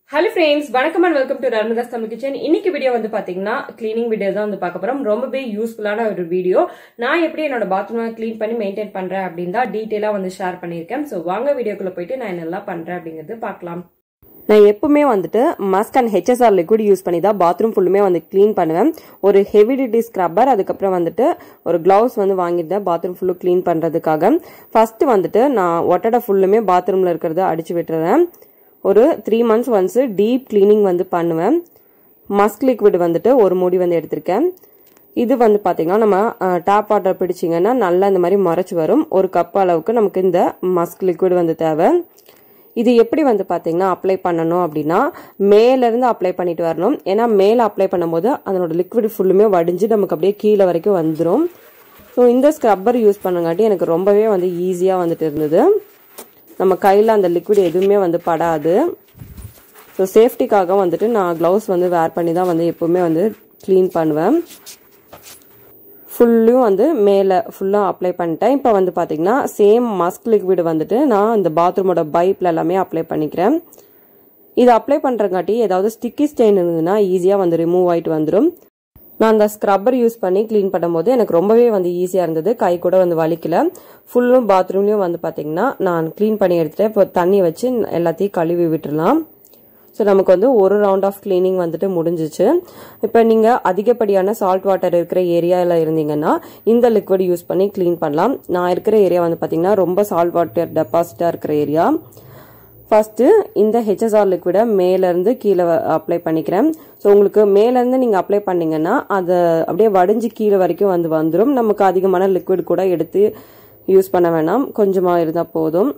hello friends வணக்கம் and welcome to Narmada's Tamil kitchen இன்னைக்கு video வந்து பாத்தீங்கன்னா க்ளீனிங் வீடியோ தான் வந்து பார்க்க போறோம் ரொம்பவே யூஸ்ஃபுல்லான ஒரு வீடியோ நான் எப்படி என்னோட பாத்ரூம் க்ளீன் பண்ணி மெயின்டைன் பண்றேன் அப்படின்னு தான் டீட்டெயிலாக வந்து ஷேர் பண்ணியிருக்கேன் ஸோ வாங்க வீடியோக்குள்ள போயிட்டு நான் என்னெல்லாம் பண்றேன் அப்படிங்கிறது பார்க்கலாம் நான் எப்பவுமே வந்துட்டு musk and HSR liquid use பண்ணி தான் பாத்ரூம் ஃபுல்லுமே வந்து க்ளீன் பண்ணுவேன் ஒரு ஹெவி டியூட்டி ஸ்க்ரப்பர் அதுக்கப்புறம் வந்துட்டு ஒரு கிளவுஸ் வந்து வாங்கியிருந்தேன் பாத்ரூம் ஃபுல்லு க்ளீன் பண்ணுறதுக்காக ஃபர்ஸ்ட் வந்துட்டு நான் ஒட்டடை ஃபுல்லுமே பாத்ரூமில் இருக்கிறத அடிச்சு விட்டுறேன் ஒரு three months once deep cleaning வந்து பண்ணுவேன் மஸ்க் லிக்விட் வந்துட்டு ஒரு மூடி வந்து எடுத்திருக்கேன் இது வந்து பார்த்தீங்கன்னா நம்ம டேப் வாட்டர் பிடிச்சிங்கன்னா நல்லா இந்த மாதிரி மறைச்சு வரும் ஒரு கப் அளவுக்கு நமக்கு இந்த மஸ்க் லிக்விட் வந்து தேவை இது எப்படி வந்து பார்த்தீங்கன்னா அப்ளை பண்ணணும் அப்படின்னா மேலேருந்து அப்ளை பண்ணிட்டு வரணும் ஏன்னா மேலே அப்ளை பண்ணும்போது அதனோட லிக்விட் ஃபுல்லுமே வடிஞ்சு நமக்கு அப்படியே கீழே வரைக்கும் வந்துடும் ஸோ இந்த ஸ்க்ரப்பர் யூஸ் பண்ணங்காட்டி எனக்கு ரொம்பவே வந்து ஈஸியாக வந்துட்டு இருந்தது நம்ம கையில் அந்த லிக்விட் எதுவுமே வந்து படாது ஸோ சேஃப்டிக்காக வந்துட்டு நான் க்ளவுஸ் வந்து வேர் பண்ணி தான் வந்து எப்போவுமே வந்து க்ளீன் பண்ணுவேன் ஃபுல்லும் வந்து மேலே ஃபுல்லாக அப்ளை பண்ணிட்டேன் இப்போ வந்து பார்த்தீங்கன்னா சேம் மஸ்க் லிக்விட் வந்துட்டு நான் இந்த பாத்ரூமோட பைப்பில் எல்லாமே அப்ளை பண்ணிக்கிறேன் இது அப்ளை பண்ணுறங்காட்டி ஏதாவது ஸ்டிக்கி ஸ்டெயின் இருந்ததுன்னா ஈஸியாக வந்து ரிமூவ் ஆகிட்டு வந்துடும் நான் அந்த ஸ்க்ரப்பர் யூஸ் பண்ணி க்ளீன் பண்ணும்போது எனக்கு ரொம்பவே வந்து ஈஸியாக இருந்தது கை கூட வந்து வலிக்கல ஃபுல்லும் பாத்ரூம்லேயும் வந்து பார்த்தீங்கன்னா நான் க்ளீன் பண்ணி எடுத்துகிட்டு இப்போ தண்ணி வச்சு எல்லாத்தையும் கழுவி விட்டுடலாம் ஸோ நமக்கு வந்து ஒரு ரவுண்ட் ஆஃப் கிளீனிங் வந்துட்டு முடிஞ்சிச்சு இப்போ நீங்கள் அதிகப்படியான சால்ட் வாட்டர் இருக்கிற ஏரியாவில் இருந்தீங்கன்னா இந்த லிக்விட் யூஸ் பண்ணி க்ளீன் பண்ணலாம் நான் இருக்கிற ஏரியா வந்து பார்த்தீங்கன்னா ரொம்ப சால்ட் வாட்டர் டெபாசிட்டாக இருக்கிற ஏரியா ஃபஸ்ட்டு இந்த ஹெச்எஸ்ஆர் லிக்விடை மேலேருந்து கீழே அப்ளை பண்ணிக்கிறேன் ஸோ உங்களுக்கு மேலேருந்து நீங்கள் அப்ளை பண்ணிங்கன்னா அதை அப்படியே வடிஞ்சு கீழே வரைக்கும் வந்து வந்துடும் நமக்கு அதிகமான லிக்விட் கூட எடுத்து யூஸ் பண்ண வேணாம் கொஞ்சமாக இருந்தால் போதும்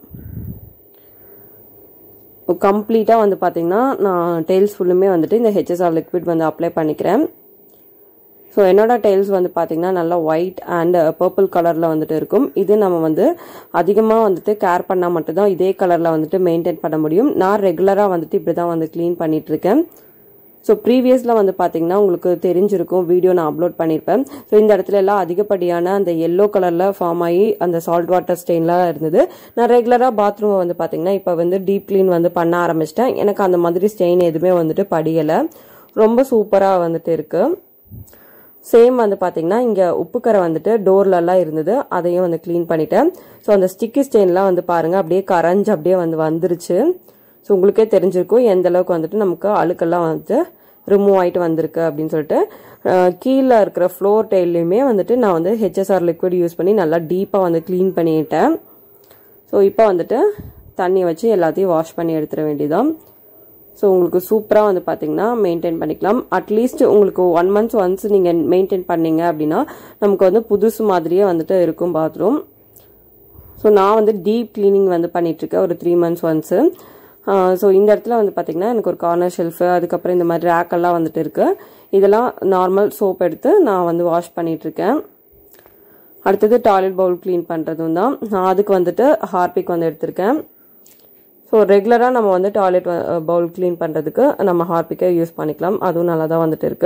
கம்ப்ளீட்டாக வந்து பார்த்தீங்கன்னா நான் டெய்ல்ஸ் ஃபுல்லுமே வந்துட்டு இந்த ஹெச்எஸ்ஆர் லிக்விட் வந்து அப்ளை பண்ணிக்கிறேன் ஸோ என்னோட டைல்ஸ் வந்து பார்த்தீங்கன்னா நல்லா ஒயிட் அண்ட் பர்பிள் கலரில் வந்துட்டு இருக்கும் இது நம்ம வந்து அதிகமாக வந்துட்டு கேர் பண்ணால் மட்டும்தான் இதே கலரில் வந்துட்டு மெயின்டைன் பண்ண முடியும் நான் ரெகுலராக வந்துட்டு இப்படி தான் வந்து க்ளீன் பண்ணிட்டு இருக்கேன் ஸோ ப்ரீவியஸில் வந்து பார்த்தீங்கன்னா உங்களுக்கு தெரிஞ்சிருக்கும் வீடியோ நான் அப்லோட் பண்ணியிருப்பேன் ஸோ இந்த இடத்துல எல்லாம் அதிகப்படியான அந்த எல்லோ கலரில் ஃபார்ம் ஆகி அந்த சால்ட் வாட்டர் ஸ்டெயின்லாம் இருந்தது நான் ரெகுலராக பாத்ரூமை வந்து பார்த்தீங்கன்னா இப்போ வந்து டீப் க்ளீன் வந்து பண்ண ஆரம்பிச்சிட்டேன் எனக்கு அந்த மாதிரி ஸ்டெயின் எதுவுமே வந்துட்டு படியலை ரொம்ப சூப்பராக வந்துட்டு இருக்குது சேம் வந்து பார்த்தீங்கன்னா இங்கே உப்புக்கரை வந்துட்டு டோர்லலாம் இருந்தது அதையும் வந்து க்ளீன் பண்ணிட்டேன் ஸோ அந்த ஸ்டிக்கி ஸ்டெயின்லாம் வந்து பாருங்கள் அப்படியே கரைஞ்சு அப்படியே வந்து வந்துருச்சு ஸோ உங்களுக்கே தெரிஞ்சிருக்கும் எந்த அளவுக்கு வந்துட்டு நமக்கு அழுக்கெல்லாம் வந்துட்டு ரிமூவ் ஆகிட்டு வந்திருக்கு அப்படின்னு சொல்லிட்டு கீழே இருக்கிற ஃப்ளோர் டைல்லையுமே வந்துட்டு நான் வந்து ஹெச்எஸ்ஆர் லிக்விட் யூஸ் பண்ணி நல்லா டீப்பாக வந்து க்ளீன் பண்ணிட்டேன் ஸோ இப்போ வந்துட்டு தண்ணி வச்சு எல்லாத்தையும் வாஷ் பண்ணி எடுத்துட வேண்டியதான் ஸோ உங்களுக்கு சூப்பராக வந்து பார்த்தீங்கன்னா மெயின்டைன் பண்ணிக்கலாம் அட்லீஸ்ட் உங்களுக்கு ஒன் மந்த்ஸ் ஒன்ஸ் நீங்கள் மெயின்டைன் பண்ணீங்க அப்படின்னா நமக்கு வந்து புதுசு மாதிரியே வந்துட்டு இருக்கும் பாத்ரூம் ஸோ நான் வந்து டீப் க்ளீனிங் வந்து பண்ணிகிட்ருக்கேன் ஒரு த்ரீ மந்த்ஸ் ஒன்ஸு ஸோ இந்த இடத்துல வந்து பார்த்தீங்கன்னா எனக்கு ஒரு கார்னர் ஷெல்ஃபு அதுக்கப்புறம் இந்த மாதிரி ரேக்கெல்லாம் வந்துட்டு இருக்குது இதெல்லாம் நார்மல் சோப் எடுத்து நான் வந்து வாஷ் பண்ணிகிட்ருக்கேன் அடுத்தது டாய்லெட் பவுல் க்ளீன் பண்ணுறதும் தான் நான் அதுக்கு வந்துட்டு ஹார்பிக் வந்து எடுத்திருக்கேன் ஸோ ரெகுலராக நம்ம வந்து டாய்லெட் பவுல் க்ளீன் பண்ணுறதுக்கு நம்ம ஹார்பிக்கை யூஸ் பண்ணிக்கலாம் அதுவும் நல்லா தான் வந்துட்டு இருக்கு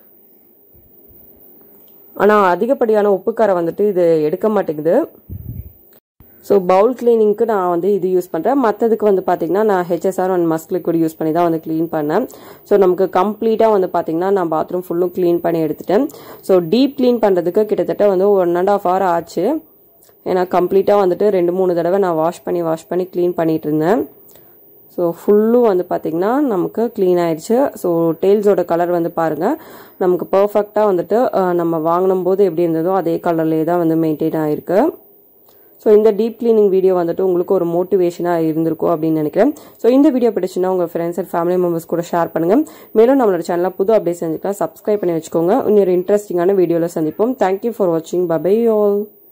ஆனால் அதிகப்படியான உப்புக்காரை வந்துட்டு இது எடுக்க மாட்டேங்குது ஸோ பவுல் கிளீனிங்க்கு நான் வந்து இது யூஸ் பண்ணுறேன் மற்றதுக்கு வந்து பார்த்தீங்கன்னா நான் HSR and musk liquid use பண்ணி தான் வந்து க்ளீன் பண்ணேன் ஸோ நமக்கு கம்ப்ளீட்டாக வந்து பார்த்தீங்கன்னா நான் பாத்ரூம் ஃபுல்லும் க்ளீன் பண்ணி எடுத்துட்டேன் ஸோ டீப் க்ளீன் பண்ணுறதுக்கு கிட்டத்தட்ட வந்து ஒன் அண்ட் ஆஃப் ஹவர் ஆச்சு ஏன்னா கம்ப்ளீட்டாக வந்துட்டு ரெண்டு மூணு தடவை நான் வாஷ் பண்ணி வாஷ் பண்ணி க்ளீன் பண்ணிட்டு இருந்தேன் ஸோ ஃபுல்லும் வந்து பார்த்திங்கன்னா நமக்கு க்ளீன் ஆயிடுச்சு ஸோ டெய்ல்ஸோட கலர் வந்து பாருங்கள் நமக்கு பர்ஃபெக்டாக வந்துட்டு நம்ம வாங்கினும் போது எப்படி இருந்ததோ அதே கலர்லேயே தான் வந்து மெயின்டைன் ஆகிருக்கு ஸோ இந்த டீப் கிளீனிங் வீடியோ வந்துட்டு உங்களுக்கு ஒரு மோட்டிவேஷனாக இருந்திருக்கும் அப்படின்னு நினைக்கிறேன் ஸோ இந்த வீடியோ பிடிச்சுன்னா உங்கள் ஃப்ரெண்ட்ஸ் அண்ட் ஃபேமிலி மெம்பர்ஸ் கூட ஷேர் பண்ணுங்கள் மேலும் நம்மளோட சேனலில் புது அப்டேட் செஞ்சுக்கலாம் சப்ஸ்கிரைப் பண்ணி வச்சுக்கோங்க இன்னொரு இன்ட்ரெஸ்டிங்கான வீடியோவில் சந்திப்போம் தேங்க்யூ ஃபார் வாட்சிங் பபை ஆல்